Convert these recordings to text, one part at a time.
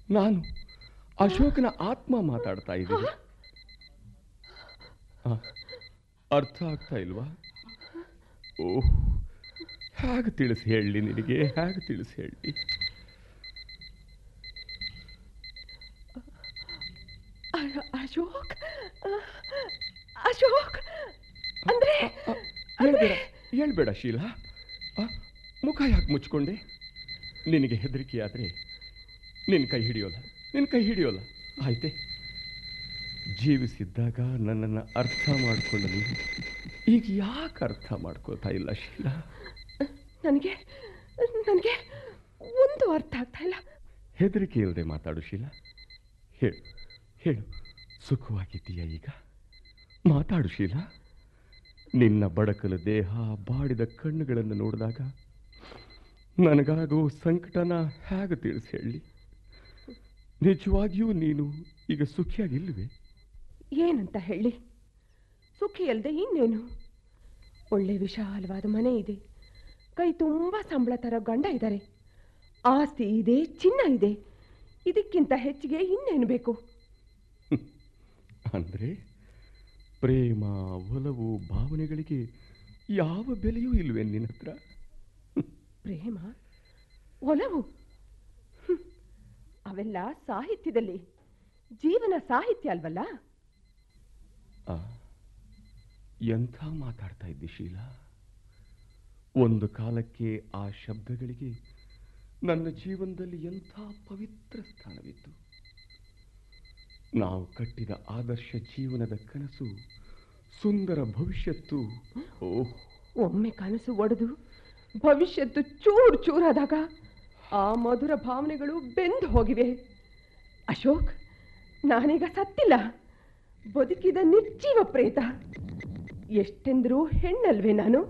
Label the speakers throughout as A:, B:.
A: ನಾನು ಅಶೋಕನ ಆತ್ಮ ಮಾತಾಡ್ತಾ ಇದ್ದೀನಿ ಆ, ಅರ್ಥ ಆಗ್ತಾ ಇಲ್ವಾ ಓಹ್ ಹೇಗೆ ತಿಳಿಸಿ ಹೇಳಲಿ ನಿನಗೆ ಹೇಗೆ ತಿಳಿಸಿ ಹೇಳಲಿ
B: ಅ- ಅಶೋಕ್ ಅ- ಅಶೋಕ್ ಅಂದ್ರೆ
A: ಹೇಳ್ಬೇಡ ಹೇಳ್ಬೇಡ ಶೀಲಾ ಆ, ಮುಖ ಯಾಕೆ ಮುಚ್ಕೊಂಡೆ ನಿನಗೆ ಹೆದರಿಕೆ ಆದರೆ ನಿನ್ನ ಕೈ ಹಿಡಿಯೋಲ್ಲ ನಿನ್ನ ಕೈ ಹಿಡಿಯೋಲ್ಲ ಆಯ್ತೆ ಜೀವಿಸಿದ್ದಾಗ ನನ್ನನ್ನು ಅರ್ಥ ಮಾಡಿಕೊಂಡ ನೀನು ಈಗ ಯಾಕೆ ಅರ್ಥ ಮಾಡ್ಕೋತಾ ಇಲ್ಲ ಶೀಲಾ
B: ನನಗೆ ನನಗೆ ಒಂದು ಅರ್ಥ ಆಗ್ತಾ ಇಲ್ಲ
A: ಹೆದರಿಕೆ ಇಲ್ಲದೆ ಮಾತಾಡು ಶೀಲಾ ಹೇಳು ಹೇಳು ಸುಖವಾಗಿದ್ದೀಯಾ ಈಗ ಮಾತಾಡು ಶೀಲಾ ನಿನ್ನ ಬಡಕಲು ದೇಹ ಬಾಡಿದ ಕಣ್ಣುಗಳನ್ನು ನೋಡಿದಾಗ ನನಗಾಗೋ ಸಂಕಟನ ಹೇಗೆ ತಿಳಿಸಿ ಹೇಳಿ ನಿಜವಾಗಿಯೂ ನೀನು ಈಗ ಸುಖಿಯಾಗಿಲ್ವೇ
B: ಏನಂತ ಹೇಳಿ ಸುಖಿ ಅಲ್ಲದೆ ಇನ್ನೇನು ಒಳ್ಳೆ ವಿಶಾಲವಾದ ಮನೆ ಇದೆ ಕೈ ತುಂಬ ಸಂಬಳ ತರೋ ಗಂಡ ಇದ್ದಾರೆ ಆಸ್ತಿ ಇದೆ ಚಿನ್ನ ಇದೆ ಇದಕ್ಕಿಂತ ಹೆಚ್ಚಿಗೆ ಇನ್ನೇನು ಬೇಕು
A: ಅಂದರೆ ಪ್ರೇಮ ಒಲವು ಭಾವನೆಗಳಿಗೆ ಯಾವ ಬೆಲೆಯೂ ಇಲ್ವೇ ನಿನ್ನ ಹತ್ರ
B: ಪ್ರೇಮ ಒಲವು ಹ್ಮ್. ಅವೆಲ್ಲ ಸಾಹಿತ್ಯದಲ್ಲಿ ಜೀವನ ಸಾಹಿತ್ಯ ಅಲ್ವಲ್ಲ
A: ಆ, ಎಂಥ ಮಾತಾಡ್ತಾ ಇದ್ದಿ ಶೀಲಾ ಒಂದು ಕಾಲಕ್ಕೆ ಆ ಶಬ್ದಗಳಿಗೆ ನನ್ನ ಜೀವನದಲ್ಲಿ ಎಂಥ ಪವಿತ್ರ ಸ್ಥಾನವಿತ್ತು ನಾವು ಕಟ್ಟಿದ ಆದರ್ಶ ಜೀವನದ ಕನಸು ಸುಂದರ ಭವಿಷ್ಯತ್ತು ಓಹ್
B: ಒಮ್ಮೆ ಕನಸು ಒಡೆದು ಭವಿಷ್ಯತ್ತು ಚೂರು ಚೂರಾದಾಗ ಆ ಮಧುರ ಭಾವನೆಗಳು ಬೆಂದು ಹೋಗಿವೆ ಅಶೋಕ್ ನಾನೀಗ ಸತ್ತಿಲ್ಲ ಬದುಕಿದ ನಿರ್ಜೀವ ಪ್ರೇತ ಎಷ್ಟೆಂದರೂ ಹೆಣ್ಣಲ್ವೇ ನಾನು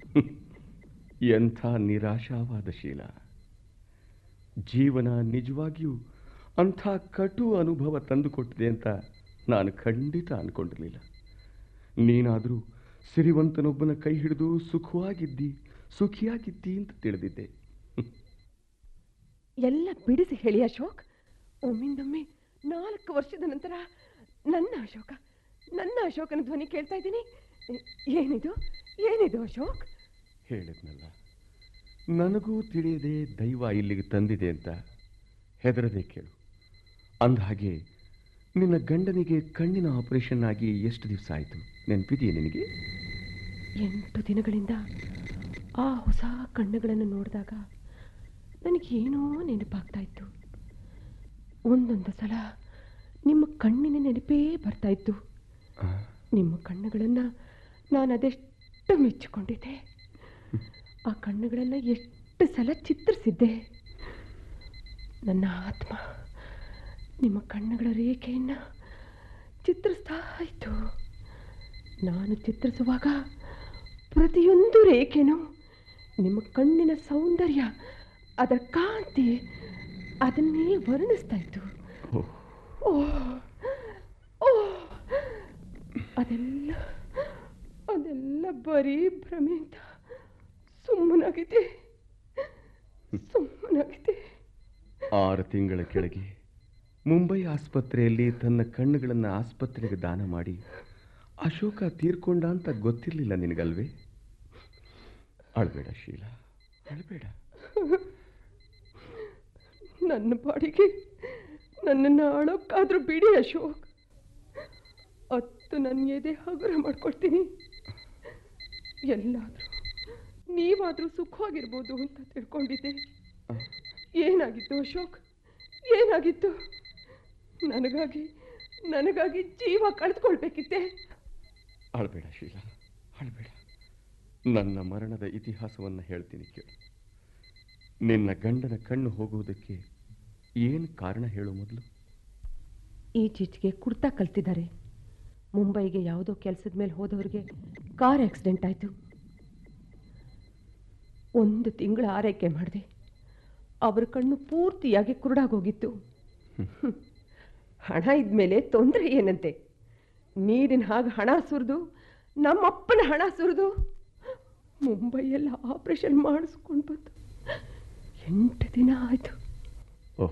A: ಎಂಥ ನಿರಾಶಾವಾದ ಶೀಲ ಜೀವನ ನಿಜವಾಗಿಯೂ ಅಂಥ ಕಟು ಅನುಭವ ತಂದುಕೊಟ್ಟಿದೆ ಅಂತ ನಾನು ಖಂಡಿತ ಅನ್ಕೊಂಡಿರಲಿಲ್ಲ ನೀನಾದರೂ ಸಿರಿವಂತನೊಬ್ಬನ ಕೈ ಹಿಡಿದು ಸುಖವಾಗಿದ್ದಿ ಸುಖಿಯಾಗಿದ್ದಿ ಅಂತ ತಿಳಿದಿದ್ದೆ
B: ಎಲ್ಲ ಬಿಡಿಸಿ ಹೇಳಿ ಅಶೋಕ್ ಒಮ್ಮಿಂದೊಮ್ಮೆ ನಾಲ್ಕು ವರ್ಷದ ನಂತರ ನನ್ನ ಅಶೋಕ ನನ್ನ ಅಶೋಕನ ಧ್ವನಿ ಕೇಳ್ತಾ ಇದ್ದೀನಿ ಏ- ಏನಿದು ಏನಿದು ಅಶೋಕ್
A: ಹೇಳಿದ್ನಲ್ಲ ನನಗೂ ತಿಳಿಯದೆ ದೈವ ಇಲ್ಲಿಗೆ ತಂದಿದೆ ಅಂತ ಹೆದರದೆ ಕೇಳು ಅಂದಹಾಗೆ ನಿನ್ನ ಗಂಡನಿಗೆ ಕಣ್ಣಿನ ಆಪರೇಷನ್ ಆಗಿ ಎಷ್ಟು ದಿವಸ ಆಯಿತು ನೆನಪಿದೆಯೇ ನಿನಗೆ
B: ಎಂಟು ದಿನಗಳಿಂದ ಆ ಹೊಸ ಕಣ್ಣುಗಳನ್ನು ನೋಡಿದಾಗ ನನಗೇನೋ ನೆನಪಾಗ್ತಾ ಇತ್ತು ಒಂದೊಂದು ಸಲ ನಿಮ್ಮ ಕಣ್ಣಿನ ನೆನಪೇ ಬರ್ತಾ ಇತ್ತು
A: ಆ,
B: ನಿಮ್ಮ ಕಣ್ಣುಗಳನ್ನು ನಾನು ಅದೆಷ್ಟು ಮೆಚ್ಚಿಕೊಂಡಿದ್ದೆ ಆ ಕಣ್ಣುಗಳನ್ನು ಎಷ್ಟು ಸಲ ಚಿತ್ರಿಸಿದ್ದೆ ನನ್ನ ಆತ್ಮ ನಿಮ್ಮ ಕಣ್ಣುಗಳ ರೇಖೆಯನ್ನು ಚಿತ್ರಿಸ್ತಾ ಇತ್ತು ನಾನು ಚಿತ್ರಿಸುವಾಗ ಪ್ರತಿಯೊಂದು ರೇಖೆನೂ ನಿಮ್ಮ ಕಣ್ಣಿನ ಸೌಂದರ್ಯ ಅದರ ಕಾಂತಿ ಅದನ್ನೇ ವರ್ಣಿಸ್ತಾ ಇತ್ತು
A: ಓಹ್,
B: ಓ ಓ ಅದೆಲ್ಲ ಅದೆಲ್ಲ ಬರೀ ಭ್ರಮೆ ಅಂತ ಸುಮ್ಮನಾಗಿದೆ ಸುಮ್ಮನಾಗಿದೆ
A: ಆರು ತಿಂಗಳ ಕೆಳಗೆ ಮುಂಬೈ ಆಸ್ಪತ್ರೆಯಲ್ಲಿ ತನ್ನ ಕಣ್ಣುಗಳನ್ನು ಆಸ್ಪತ್ರೆಗೆ ದಾನ ಮಾಡಿ ಅಶೋಕ ತೀರ್ಕೊಂಡ ಅಂತ ಗೊತ್ತಿರಲಿಲ್ಲ ನಿನಗಲ್ವೇ ಅಳ್ಬೇಡ ಶೀಲಾ ಅಳ್ಬೇಡ
B: ನನ್ನ ಪಾಡಿಗೆ ನನ್ನನ್ನು ಅಳೋಕ್ಕಾದ್ರೂ ಬಿಡಿ ಅಶೋಕ್ ಹತ್ತು ನನ್ನ ಎದೆ ಹಗುರ ಮಾಡ್ಕೊಳ್ತೀನಿ ಎಲ್ಲಾದರೂ ನೀವಾದರೂ ಸುಖವಾಗಿರ್ಬೋದು ಅಂತ ತಿಳ್ಕೊಂಡಿದ್ದೆ ಏನಾಗಿತ್ತು ಅಶೋಕ್ ಏನಾಗಿತ್ತು ನನಗಾಗಿ ನನಗಾಗಿ ಜೀವ ಕಳೆದುಕೊಳ್ಬೇಕಿತ್ತೆ
A: ಅಳ್ಬೇಡ ಶೀಲಾ ಅಳ್ಬೇಡ ನನ್ನ ಮರಣದ ಇತಿಹಾಸವನ್ನು ಹೇಳ್ತೀನಿ ಕೇಳು ನಿನ್ನ ಗಂಡನ ಕಣ್ಣು ಹೋಗುವುದಕ್ಕೆ ಏನು ಕಾರಣ ಹೇಳು ಮೊದಲು
B: ಈಚೀಚೆಗೆ ಕುರ್ತಾ ಕಲ್ತಿದ್ದಾರೆ ಮುಂಬೈಗೆ ಯಾವುದೋ ಕೆಲಸದ ಮೇಲೆ ಹೋದವರಿಗೆ ಕಾರ್ ಆಕ್ಸಿಡೆಂಟ್ ಆಯಿತು ಒಂದು ತಿಂಗಳ ಆರೈಕೆ ಮಾಡಿದೆ ಅವ್ರ ಕಣ್ಣು ಪೂರ್ತಿಯಾಗಿ ಕುರುಡಾಗೋಗಿತ್ತು ಹ್ಮ್. ಹಣ ಇದ್ಮೇಲೆ ತೊಂದರೆ ಏನಂತೆ ನೀರಿನ ಹಾಗೆ ಹಣ ಸುರಿದು ನಮ್ಮಪ್ಪನ ಹಣ ಸುರಿದು ಮುಂಬೈಯಲ್ಲಿ ಆಪರೇಷನ್ ಮಾಡಿಸ್ಕೊಂಡು ಬಂದು ಎಂಟು ದಿನ ಆಯಿತು